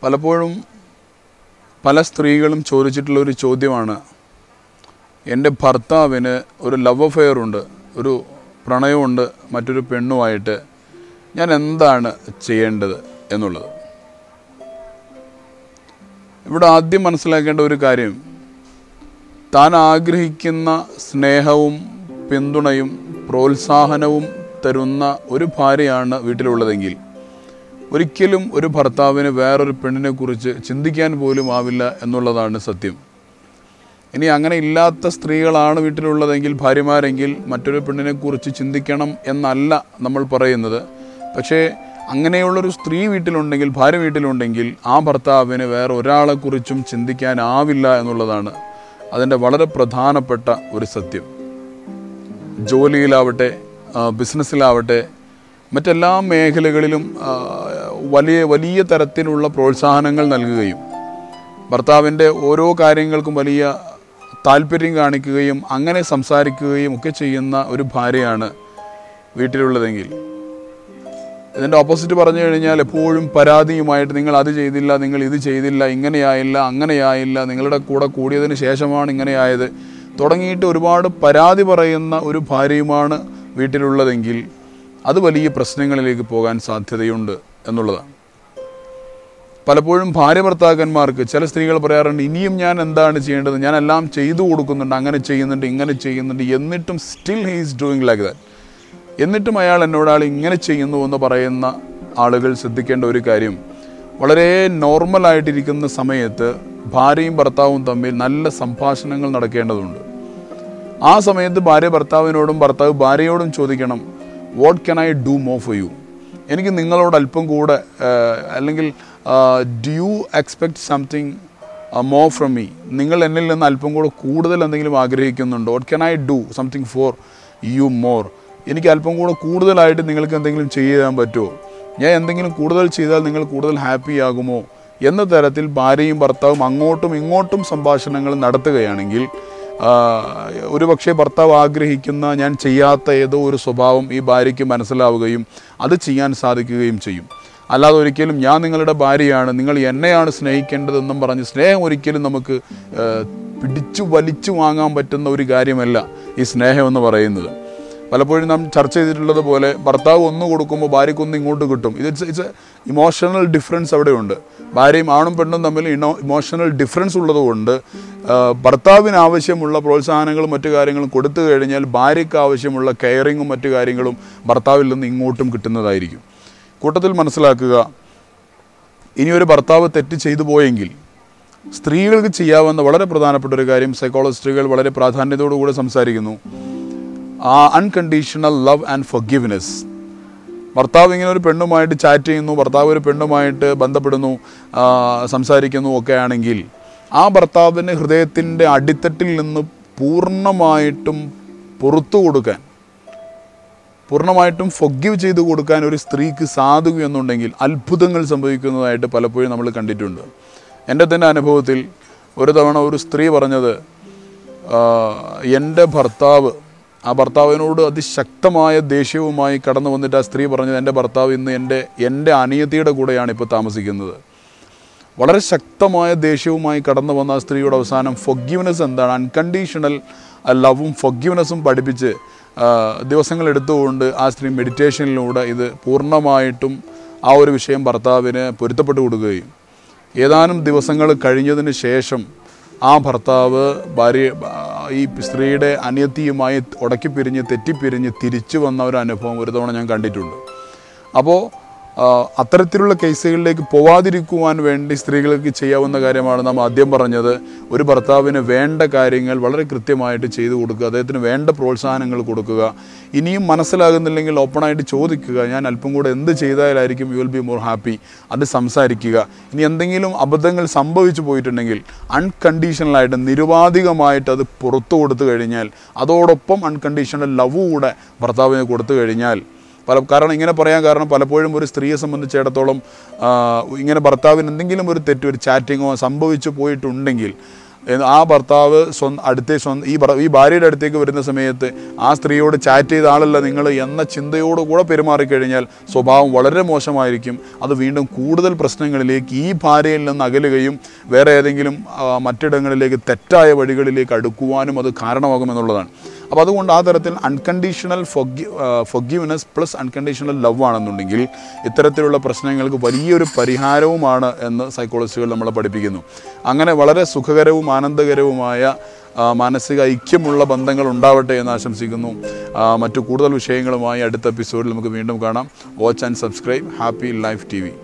പലപ്പോഴും പല സ്ത്രീകളും ചോദിച്ചിട്ടുള്ള ഒരു ചോദ്യമാണ് എൻ്റെ ഭർത്താവിന് ഒരു ലവ് അഫെയർ ഉണ്ട് ഒരു പ്രണയമുണ്ട് മറ്റൊരു പെണ്ണുമായിട്ട് ഞാൻ എന്താണ് ചെയ്യേണ്ടത് എന്നുള്ളത് ഇവിടെ ആദ്യം മനസ്സിലാക്കേണ്ട ഒരു കാര്യം താൻ ആഗ്രഹിക്കുന്ന സ്നേഹവും പിന്തുണയും പ്രോത്സാഹനവും തരുന്ന ഒരു ഭാര്യയാണ് വീട്ടിലുള്ളതെങ്കിൽ ഒരിക്കലും ഒരു ഭർത്താവിന് വേറൊരു പെണ്ണിനെ കുറിച്ച് ചിന്തിക്കാൻ പോലും ആവില്ല എന്നുള്ളതാണ് സത്യം ഇനി അങ്ങനെ ഇല്ലാത്ത സ്ത്രീകളാണ് വീട്ടിലുള്ളതെങ്കിൽ ഭാര്യമാരെങ്കിൽ മറ്റൊരു പെണ്ണിനെ കുറിച്ച് ചിന്തിക്കണം എന്നല്ല നമ്മൾ പറയുന്നത് പക്ഷേ അങ്ങനെയുള്ളൊരു സ്ത്രീ വീട്ടിലുണ്ടെങ്കിൽ ഭാര്യ വീട്ടിലുണ്ടെങ്കിൽ ആ ഭർത്താവിന് വേറെ ഒരാളെക്കുറിച്ചും ചിന്തിക്കാനാവില്ല എന്നുള്ളതാണ് അതിൻ്റെ വളരെ പ്രധാനപ്പെട്ട ഒരു സത്യം ജോലിയിലാവട്ടെ ആ, ബിസിനസ്സിലാവട്ടെ മറ്റെല്ലാ മേഖലകളിലും ആ, വലിയ വലിയ തരത്തിലുള്ള പ്രോത്സാഹനങ്ങൾ നൽകുകയും ഭർത്താവിൻ്റെ ഓരോ കാര്യങ്ങൾക്കും വലിയ താല്പര്യം കാണിക്കുകയും അങ്ങനെ സംസാരിക്കുകയും ഒക്കെ ചെയ്യുന്ന ഒരു ഭാര്യയാണ് വീട്ടിലുള്ളതെങ്കിൽ ഇതിൻ്റെ ഓപ്പോസിറ്റ് പറഞ്ഞു കഴിഞ്ഞാൽ എപ്പോഴും പരാതിയുമായിട്ട് നിങ്ങൾ അത് ചെയ്തില്ല നിങ്ങൾ ഇത് ചെയ്തില്ല ഇങ്ങനെയായില്ല അങ്ങനെയായില്ല നിങ്ങളുടെ കൂടെ കൂടിയതിന് ശേഷമാണ് ഇങ്ങനെയായത് തുടങ്ങിയിട്ട് ഒരുപാട് പരാതി പറയുന്ന ഒരു ഭാര്യയുമാണ് വീട്ടിലുള്ളതെങ്കിൽ അത് വലിയ പ്രശ്നങ്ങളിലേക്ക് പോകാൻ സാധ്യതയുണ്ട് എന്നുള്ളതാണ് പലപ്പോഴും ഭാര്യ ഭർത്താക്കന്മാർക്ക് ചില സ്ത്രീകൾ പറയാറുണ്ട് ഇനിയും ഞാൻ എന്താണ് ചെയ്യേണ്ടത് ഞാൻ എല്ലാം ചെയ്തു കൊടുക്കുന്നുണ്ട് അങ്ങനെ ചെയ്യുന്നുണ്ട് ഇങ്ങനെ ചെയ്യുന്നുണ്ട് എന്നിട്ടും still he is doing like that എന്നിട്ടും അയാൾ എന്നോട് ആൾ ഇങ്ങനെ ചെയ്യുന്നു എന്ന് പറയുന്ന ആളുകൾ ശ്രദ്ധിക്കേണ്ട ഒരു കാര്യം വളരെ നോർമലായിട്ടിരിക്കുന്ന സമയത്ത് ഭാര്യയും ഭർത്താവും തമ്മിൽ നല്ല സംഭാഷണങ്ങൾ നടക്കേണ്ടതുണ്ട് ആ സമയത്ത് ഭാര്യ ഭർത്താവിനോടും ഭർത്താവ് ഭാര്യയോടും ചോദിക്കണം what can I do more for you എനിക്ക് നിങ്ങളോട് അല്പം കൂടെ ആ, അല്ലെങ്കിൽ do you expect something more from me നിങ്ങൾ എന്നിൽ നിന്ന് അല്പം കൂടെ കൂടുതൽ എന്തെങ്കിലും ആഗ്രഹിക്കുന്നുണ്ടോ what can I do something for you more എനിക്ക് അല്പം കൂടെ കൂടുതലായിട്ട് നിങ്ങൾക്ക് എന്തെങ്കിലും ചെയ്യാൻ പറ്റുമോ ഞാൻ എന്തെങ്കിലും കൂടുതൽ ചെയ്താൽ നിങ്ങൾ കൂടുതൽ ഹാപ്പി ആകുമോ എന്ന തരത്തിൽ ഭാര്യയും ഭർത്താവും അങ്ങോട്ടും ഇങ്ങോട്ടും സംഭാഷണങ്ങൾ നടത്തുകയാണെങ്കിൽ ആ, ഒരുപക്ഷെ ഭർത്താവ് ആഗ്രഹിക്കുന്ന ഞാൻ ചെയ്യാത്ത ഏതോ ഒരു സ്വഭാവം ഈ ഭാര്യയ്ക്ക് മനസ്സിലാവുകയും അത് ചെയ്യാൻ സാധിക്കുകയും ചെയ്യും അല്ലാതെ ഒരിക്കലും ഞാൻ നിങ്ങളുടെ ഭാര്യയാണ് നിങ്ങൾ എന്നെയാണ് സ്നേഹിക്കേണ്ടതെന്നും പറഞ്ഞ് സ്നേഹം ഒരിക്കലും നമുക്ക് ആ, പിടിച്ചു വലിച്ചു വാങ്ങാൻ പറ്റുന്ന ഒരു കാര്യമല്ല ഈ സ്നേഹം എന്ന് പറയുന്നത് പലപ്പോഴും നാം ചർച്ച ചെയ്തിട്ടുള്ളത് പോലെ ഭർത്താവ് ഒന്ന് കൊടുക്കുമ്പോൾ ഭാര്യയ്ക്ക് ഒന്ന് ഇങ്ങോട്ട് കിട്ടും ഇത് ഇറ്റ്സ് ഇറ്റ്സ് ഇമോഷണൽ ഡിഫറൻസ് അവിടെയുണ്ട് ഭാര്യയും ആണും പെണ്ണും തമ്മിൽ ഇനോ ഇമോഷണൽ ഡിഫറൻസ് ഉള്ളതുകൊണ്ട് ആ, ഭർത്താവിന് ആവശ്യമുള്ള പ്രോത്സാഹനങ്ങളും മറ്റു കാര്യങ്ങളും കൊടുത്തു കഴിഞ്ഞാൽ ഭാര്യയ്ക്ക് ആവശ്യമുള്ള കെയറിങ്ങും മറ്റു കാര്യങ്ങളും ഭർത്താവിൽ നിന്ന് ഇങ്ങോട്ടും കിട്ടുന്നതായിരിക്കും കൂട്ടത്തിൽ മനസ്സിലാക്കുക ഇനി ഒരു ഭർത്താവ് തെറ്റ് ചെയ്തു പോയെങ്കിൽ സ്ത്രീകൾക്ക് ചെയ്യാവുന്ന വളരെ പ്രധാനപ്പെട്ട ഒരു കാര്യം സൈക്കോളജിസ്റ്റുകൾ വളരെ പ്രാധാന്യത്തോടുകൂടെ സംസാരിക്കുന്നു ആ അൺകണ്ടീഷണൽ ലവ് ആൻഡ് ഫൊഗിവ്നെസ് ഭർത്താവ് ഇങ്ങനെ ഒരു പെണ്ണുമായിട്ട് ചാറ്റ് ചെയ്യുന്നു ഭർത്താവ് ഒരു പെണ്ണുമായിട്ട് ബന്ധപ്പെടുന്നു ആ, സംസാരിക്കുന്നു ഒക്കെ ആണെങ്കിൽ ആ ഭർത്താവിന് ഹൃദയത്തിൻ്റെ അടിത്തട്ടിൽ നിന്ന് പൂർണ്ണമായിട്ടും പുറത്തു കൊടുക്കാൻ പൂർണ്ണമായിട്ടും ഫൊഗീവ് ചെയ്തു കൊടുക്കാൻ ഒരു സ്ത്രീക്ക് സാധിക്കുമെന്നുണ്ടെങ്കിൽ അത്ഭുതങ്ങൾ സംഭവിക്കുന്നതായിട്ട് പലപ്പോഴും നമ്മൾ കണ്ടിട്ടുണ്ട് എൻ്റെ തന്നെ അനുഭവത്തിൽ ഒരു തവണ ഒരു സ്ത്രീ പറഞ്ഞത് ആ, എൻ്റെ ഭർത്താവ് ആ ഭർത്താവിനോട് അതിശക്തമായ ദേഷ്യവുമായി കടന്നു വന്നിട്ട് ആ സ്ത്രീ പറഞ്ഞത് എൻ്റെ ഭർത്താവ് ഇന്ന് എൻ്റെ എൻ്റെ അനിയത്തിയുടെ കൂടെയാണ് ഇപ്പോൾ താമസിക്കുന്നത് വളരെ ശക്തമായ ദേഷ്യവുമായി കടന്നു വന്ന ആ സ്ത്രീയുടെ അവസാനം ഫൊഗ്യൂനെസ് എന്താണ് അൺകണ്ടീഷണൽ ലവും ഫൊഗ്യൂനെസ്സും പഠിപ്പിച്ച് ആ, ദിവസങ്ങൾ എടുത്തുകൊണ്ട് ആ സ്ത്രീ മെഡിറ്റേഷനിലൂടെ ഇത് പൂർണ്ണമായിട്ടും ആ ഒരു വിഷയം ഭർത്താവിന് പൊരുത്തപ്പെട്ടു കൊടുക്കുകയും ഏതാനും ദിവസങ്ങൾ കഴിഞ്ഞതിന് ശേഷം ആ ഭർത്താവ് ഭാര്യ ഈ സ്ത്രീയുടെ അനിയത്തിയുമായി ഉടക്കിപ്പിരിഞ്ഞ് തെറ്റിപ്പിരിഞ്ഞ് തിരിച്ചു വന്ന ഒരു അനുഭവം ഒരു തവണ ഞാൻ കണ്ടിട്ടുണ്ട് അപ്പോൾ ആ, അത്തരത്തിലുള്ള കേസുകളിലേക്ക് പോവാതിരിക്കുവാൻ വേണ്ടി സ്ത്രീകൾക്ക് ചെയ്യാവുന്ന കാര്യമാണ് നാം ആദ്യം പറഞ്ഞത് ഒരു ഭർത്താവിന് വേണ്ട കാര്യങ്ങൾ വളരെ കൃത്യമായിട്ട് ചെയ്തു കൊടുക്കുക അദ്ദേഹത്തിന് വേണ്ട പ്രോത്സാഹനങ്ങൾ കൊടുക്കുക ഇനിയും മനസ്സിലാകുന്നില്ലെങ്കിൽ ഓപ്പണായിട്ട് ചോദിക്കുക ഞാൻ അല്പം കൂടെ എന്ത് ചെയ്താലായിരിക്കും you will be more happy അത് സംസാരിക്കുക ഇനി എന്തെങ്കിലും അബദ്ധങ്ങൾ സംഭവിച്ചു പോയിട്ടുണ്ടെങ്കിൽ അൺകണ്ടീഷണലായിട്ട് നിരുപാധികമായിട്ട് അത് പുറത്തു കൊടുത്തു കഴിഞ്ഞാൽ അതോടൊപ്പം അൺകണ്ടീഷണൽ ലവ് കൂടെ ഭർത്താവിന് കൊടുത്തു കഴിഞ്ഞാൽ പല കാരണം ഇങ്ങനെ പറയാൻ കാരണം പലപ്പോഴും ഒരു സ്ത്രീയെ സംബന്ധിച്ചിടത്തോളം ആ, ഇങ്ങനെ ഭർത്താവിന് എന്തെങ്കിലും ഒരു തെറ്റ് ഒരു ചാറ്റിങ്ങോ സംഭവിച്ചു പോയിട്ടുണ്ടെങ്കിൽ എന്ന് ആ ഭർത്താവ് സ്വന്തം അടുത്തേ സ്വന്തം ഈ ഭർ- ഈ ഭാര്യയുടെ അടുത്തേക്ക് വരുന്ന സമയത്ത് ആ സ്ത്രീയോട് ചാറ്റ് ചെയ്ത ആളല്ല നിങ്ങൾ എന്ന ചിന്തയോട് കൂടെ പെരുമാറിക്കഴിഞ്ഞാൽ സ്വഭാവം വളരെ മോശമായിരിക്കും അത് വീണ്ടും കൂടുതൽ പ്രശ്നങ്ങളിലേക്ക് ഈ ഭാര്യയിൽ നിന്ന് അകലുകയും വേറെ ഏതെങ്കിലും ആ, മറ്റിടങ്ങളിലേക്ക് തെറ്റായ വഴികളിലേക്ക് അടുക്കുവാനും അത് കാരണമാകുമെന്നുള്ളതാണ് അപ്പോൾ അതുകൊണ്ട് ആ തരത്തിൽ unconditional forgive forgiveness plus unconditional love ആണെന്നുണ്ടെങ്കിൽ ഇത്തരത്തിലുള്ള പ്രശ്നങ്ങൾക്ക് വലിയൊരു പരിഹാരവുമാണ് എന്ന് സൈക്കോളജിസ്റ്റുകൾ നമ്മളെ പഠിപ്പിക്കുന്നു അങ്ങനെ വളരെ സുഖകരവും ആനന്ദകരവുമായ ആ, മാനസിക ഐക്യമുള്ള ബന്ധങ്ങൾ ഉണ്ടാവട്ടെ എന്ന് ആശംസിക്കുന്നു ആ, മറ്റു കൂടുതൽ വിഷയങ്ങളുമായി അടുത്ത എപ്പിസോഡിൽ നമുക്ക് വീണ്ടും കാണാം watch and subscribe happy life T